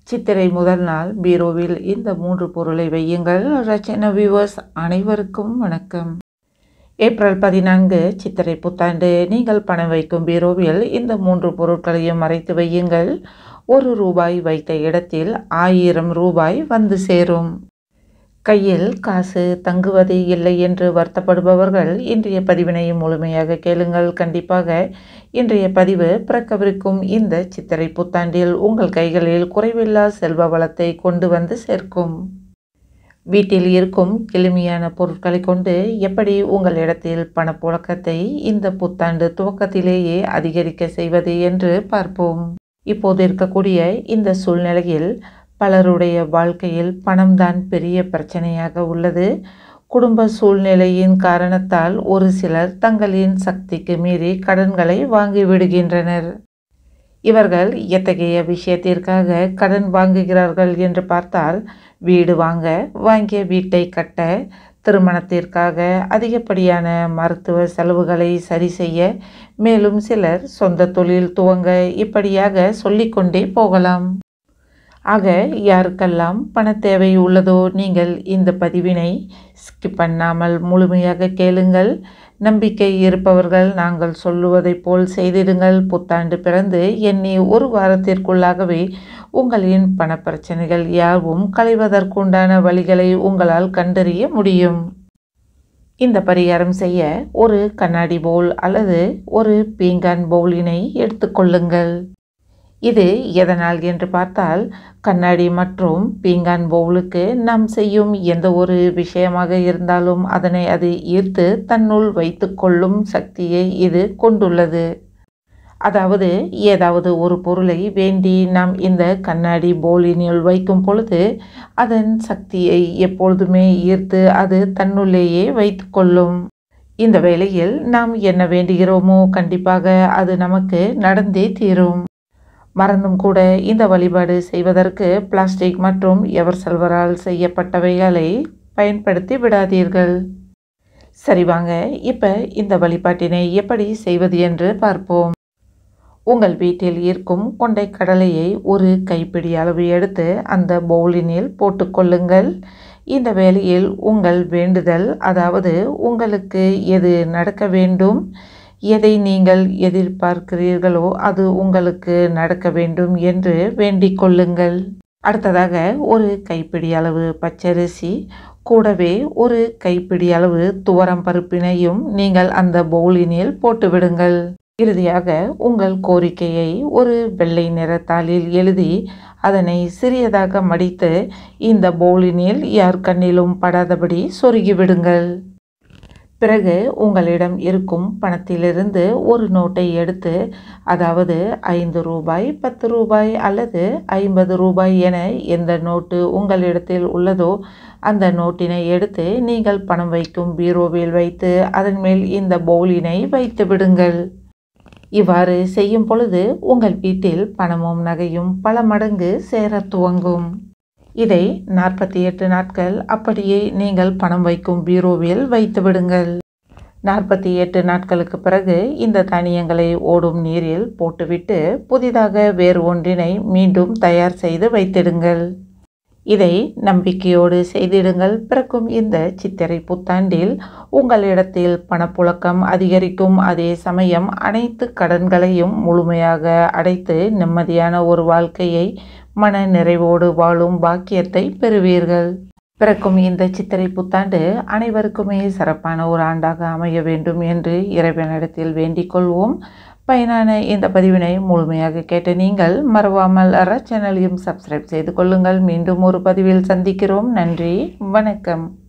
சித்திரை முதல் நாள் பீரோவில் இந்த மூன்று பொருளை வையுங்கள் ரச்சன வியூவர்ஸ் அனைவருக்கும் வணக்கம் ஏப்ரல் பதினான்கு சித்திரை புத்தாண்டு நீங்கள் பணம் வைக்கும் பீரோவில் இந்த மூன்று பொருட்களையும் மறைத்து வையுங்கள் ஒரு ரூபாய் வைத்த இடத்தில் ஆயிரம் ரூபாய் வந்து சேரும் கையில் காசு தங்குவது இல்லை என்று வருத்தப்படுபவர்கள் இன்றைய பதிவினை முழுமையாக கேளுங்கள் கண்டிப்பாக இன்றைய பதிவு பிறக்கவிருக்கும் இந்த சித்திரை புத்தாண்டில் உங்கள் கைகளில் குறைவில்லா செல்வ வளத்தை கொண்டு வந்து சேர்க்கும் வீட்டில் இருக்கும் எளிமையான பொருட்களை கொண்டு எப்படி உங்கள் இடத்தில் பணப்புழக்கத்தை இந்த புத்தாண்டு துவக்கத்திலேயே அதிகரிக்க செய்வது என்று பார்ப்போம் இப்போது இருக்கக்கூடிய இந்த சூழ்நிலையில் பலருடைய வாழ்க்கையில் பணம்தான் பெரிய பிரச்சனையாக உள்ளது குடும்ப சூழ்நிலையின் காரணத்தால் ஒரு சிலர் தங்களின் சக்திக்கு மீறி கடன்களை வாங்கி விடுகின்றனர் இவர்கள் எத்தகைய விஷயத்திற்காக கடன் வாங்குகிறார்கள் என்று பார்த்தால் வீடு வாங்க வாங்கிய வீட்டை கட்ட திருமணத்திற்காக அதிகப்படியான மருத்துவ செலவுகளை சரி செய்ய மேலும் சிலர் சொந்த தொழில் துவங்க இப்படியாக சொல்லிக்கொண்டே போகலாம் ஆக யாருக்கெல்லாம் பண தேவை உள்ளதோ நீங்கள் இந்த பதிவினை ஸ்கிப் பண்ணாமல் முழுமையாக கேளுங்கள் நம்பிக்கை இருப்பவர்கள் நாங்கள் சொல்லுவதைப் போல் செய்திடுங்கள் புத்தாண்டு பிறந்து எண்ணி ஒரு வாரத்திற்குள்ளாகவே உங்களின் பணப்பிரச்சனைகள் யாவும் களைவதற்குண்டான வழிகளை உங்களால் கண்டறிய முடியும் இந்த பரிகாரம் செய்ய ஒரு கண்ணாடி பவுல் அல்லது ஒரு பீங்கான் பவுலினை எடுத்துக்கொள்ளுங்கள் இது எதனால் என்று பார்த்தால் கண்ணாடி மற்றும் பீங்கான் பவுலுக்கு நாம் செய்யும் எந்த ஒரு விஷயமாக இருந்தாலும் அதனை அது ஈர்த்து தன்னுள் வைத்து கொள்ளும் சக்தியை இது கொண்டுள்ளது அதாவது ஏதாவது ஒரு பொருளை வேண்டி நாம் இந்த கண்ணாடி போலினுள் வைக்கும் பொழுது அதன் சக்தியை எப்பொழுதுமே ஈர்த்து அது தன்னுள்ளேயே வைத்து கொள்ளும் இந்த வேளையில் நாம் என்ன வேண்டுகிறோமோ கண்டிப்பாக அது நமக்கு நடந்தே தீரும் மறந்தும் கூட இந்த வழிபாடு செய்வதற்கு பிளாஸ்டிக் மற்றும் எவர் செல்வரால் செய்யப்பட்டவைகளை பயன்படுத்தி விடாதீர்கள் சரி வாங்க இப்போ இந்த வழிபாட்டினை எப்படி செய்வது என்று பார்ப்போம் உங்கள் வீட்டில் இருக்கும் கொண்டை கடலையை ஒரு கைப்பிடி அளவு எடுத்து அந்த பவுலினில் போட்டுக்கொள்ளுங்கள் இந்த வேளையில் உங்கள் வேண்டுதல் அதாவது உங்களுக்கு எது நடக்க வேண்டும் எதை நீங்கள் எதிர்பார்க்கிறீர்களோ அது உங்களுக்கு நடக்க வேண்டும் என்று வேண்டிக் கொள்ளுங்கள் அடுத்ததாக ஒரு கைப்பிடி அளவு பச்சரிசி கூடவே ஒரு கைப்பிடி அளவு துவரம் பருப்பினையும் நீங்கள் அந்த பவுலினில் போட்டுவிடுங்கள் இறுதியாக உங்கள் கோரிக்கையை ஒரு வெள்ளை நிற தாளில் எழுதி அதனை சிறியதாக மடித்து இந்த பவுலினில் யார் கண்ணிலும் படாதபடி சொருகிவிடுங்கள் பிறகு உங்களிடம் இருக்கும் பணத்திலிருந்து ஒரு நோட்டை எடுத்து அதாவது ஐந்து ரூபாய் பத்து ரூபாய் அல்லது ஐம்பது ரூபாய் என எந்த நோட்டு உங்களிடத்தில் உள்ளதோ அந்த நோட்டினை எடுத்து நீங்கள் பணம் வைக்கும் பீரோவில் வைத்து அதன் மேல் இந்த பவுலினை வைத்து விடுங்கள் இவ்வாறு செய்யும் பொழுது உங்கள் வீட்டில் பணமும் நகையும் பல மடங்கு சேர துவங்கும் இதை நாற்பத்தி எட்டு நாட்கள் அப்படியே நீங்கள் பணம் வைக்கும் பீரோவில் வைத்து விடுங்கள் நாற்பத்தி எட்டு நாட்களுக்கு பிறகு இந்த தானியங்களை ஓடும் நீரில் போட்டுவிட்டு புதிதாக வேறு ஒன்றினை மீண்டும் தயார் செய்து வைத்திடுங்கள் இதை நம்பிக்கையோடு செய்திடுங்கள் பிறக்கும் இந்த சித்திரை புத்தாண்டில் உங்களிடத்தில் பணப்புழக்கம் அதிகரிக்கும் அதே சமயம் அனைத்து கடன்களையும் முழுமையாக அடைத்து நிம்மதியான ஒரு வாழ்க்கையை மன நிறைவோடு வாழும் பாக்கியத்தை பெறுவீர்கள் பிறக்கும் இந்த சித்திரை புத்தாண்டு அனைவருக்குமே சிறப்பான ஒரு ஆண்டாக அமைய வேண்டும் என்று இறைவனிடத்தில் வேண்டிக் கொள்வோம் பயனான இந்த பதிவினை முழுமையாக கேட்ட நீங்கள் மறவாமல் அற சேனலையும் சப்ஸ்கிரைப் செய்து கொள்ளுங்கள் மீண்டும் ஒரு பதிவில் சந்திக்கிறோம் நன்றி வணக்கம்